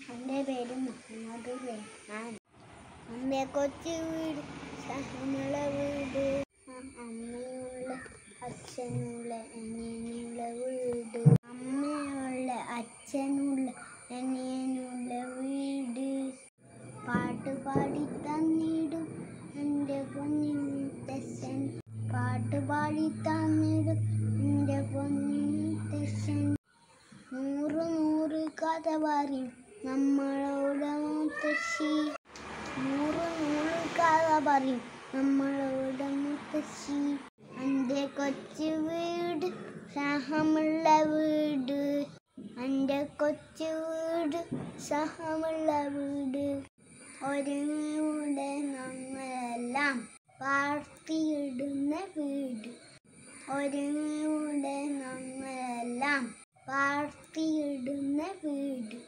എൻ്റെ പേര് മുഹമ്മദ് റഹ്മാൻ എൻ്റെ കൊച്ചു വീട് സഹമുള്ള വീട് അമ്മയുള്ള അച്ഛനുള്ള അനിയനുള്ള വീട് അമ്മയുള്ള അച്ഛനുള്ള അനിയനുള്ള വീട് പാട്ട് പാടി തന്നിടും എൻ്റെ പൊന്നിമുത്തശ്ശൻ പാട്ട് പാടി തന്നിടും എൻ്റെ പൊന്നിമുത്തശ്ശൻ നൂറ് നൂറ് കഥ പറയും നമ്മളോട് മുത്തശ്ശി നൂറ് നൂറ് കഥ പറയും നമ്മളോട് മുത്തശ്ശി എൻ്റെ കൊച്ചു വീട് സഹമുള്ള വീട് എൻ്റെ കൊച്ചു വീട് സഹമുള്ള വീട് ഒരുങ്ങൂടെ നമ്മളെല്ലാം പാർത്തിയിടുന്ന വീട് ഒരുങ്ങൂടെ നമ്മളെല്ലാം പാർത്തിയിടുന്ന വീട്